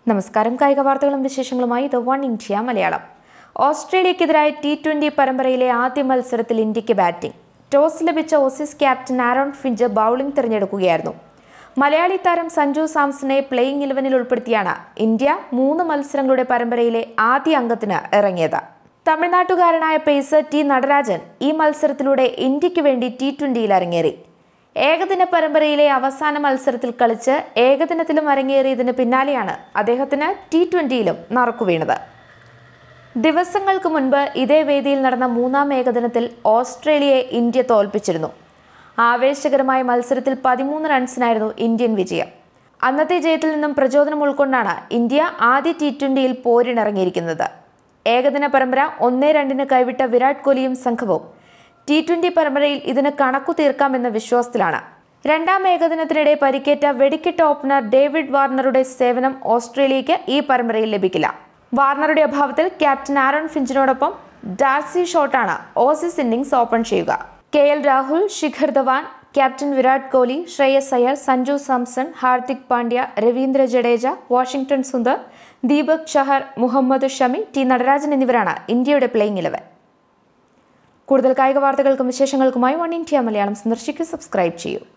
നമസ്കാരം കായിക വാർത്തകളും വിശേഷങ്ങളുമായി ദ വൺ ഇന്ത്യ മലയാളം ഓസ്ട്രേലിയക്കെതിരായ ടി ട്വന്റി പരമ്പരയിലെ ആദ്യ മത്സരത്തിൽ ഇന്ത്യക്ക് ബാറ്റിംഗ് ടോസ് ലഭിച്ച Aussies captain Aaron Finch bowling തിരഞ്ഞെടുക്കുകയായിരുന്നു മലയാളി താരം സഞ്ജു സാംസണെ പ്ലേയിങ് ഇലവനിൽ ഉൾപ്പെടുത്തിയാണ് ഇന്ത്യ മൂന്ന് മത്സരങ്ങളുടെ പരമ്പരയിലെ ആദ്യ അംഗത്തിന് ഇറങ്ങിയത് തമിഴ്നാട്ടുകാരനായ പേസർ ടി നടരാജൻ ഈ മത്സരത്തിലൂടെ ഇന്ത്യക്ക് വേണ്ടി ടി ട്വന്റിയിൽ അരങ്ങേറി ഏകദിന പരമ്പരയിലെ അവസാന മത്സരത്തിൽ കളിച്ച് ഏകദിനത്തിലും അരങ്ങേറിയതിന് പിന്നാലെയാണ് അദ്ദേഹത്തിന് ടി ട്വന്റിയിലും നറുക്കുവീണത് ദിവസങ്ങൾക്ക് മുൻപ് ഇതേ വേദിയിൽ നടന്ന മൂന്നാം ഏകദിനത്തിൽ ഓസ്ട്രേലിയയെ ഇന്ത്യ തോൽപ്പിച്ചിരുന്നു ആവേശകരമായ മത്സരത്തിൽ പതിമൂന്ന് റൺസിനായിരുന്നു ഇന്ത്യൻ വിജയം അന്നത്തെ ജയത്തിൽ നിന്നും പ്രചോദനം ഉൾക്കൊണ്ടാണ് ഇന്ത്യ ആദ്യ ടി ട്വന്റിയിൽ പോരിനിറങ്ങിയിരിക്കുന്നത് ഏകദിന പരമ്പര ഒന്നേ രണ്ടിന് കൈവിട്ട വിരാട് കോഹ്ലിയും സംഘവും ടി ട്വന്റി പരമ്പരയിൽ ഇതിന് കണക്കു തീർക്കാമെന്ന വിശ്വാസത്തിലാണ് രണ്ടാം ഏകദിനത്തിനിടെ പരിക്കേറ്റ വെടിക്കെട്ട് ഓപ്പണർ ഡേവിഡ് വാർണറുടെ സേവനം ഓസ്ട്രേലിയയ്ക്ക് ഈ പരമ്പരയിൽ ലഭിക്കില്ല വാർണറുടെ അഭാവത്തിൽ ക്യാപ്റ്റൻ ആരോൺ ഫിഞ്ചിനോടൊപ്പം ഡാർസി ഷോട്ടാണ് ഓസീസ് ഇന്നിംഗ്സ് ഓപ്പൺ ചെയ്യുക K L Rahul Shikhar Dhawan captain Virat Kohli Shreyas Iyer Sanju Samson Hardik Pandya Ravindra Jadeja Washington Sundar Deepak Chahar Mohammed Shami T Natarajan എന്നിവരാണ് ഇന്ത്യയുടെ പ്ലേയിങ് ഇലവൻ കൂടുതൽ കായിക വാർത്തകൾക്കും വിശേഷങ്ങൾക്കുമായി വൺ ഇന്ത്യ മലയാളം സന്ദർശിക്കൂ സബ്സ്ക്രൈബ് ചെയ്യൂ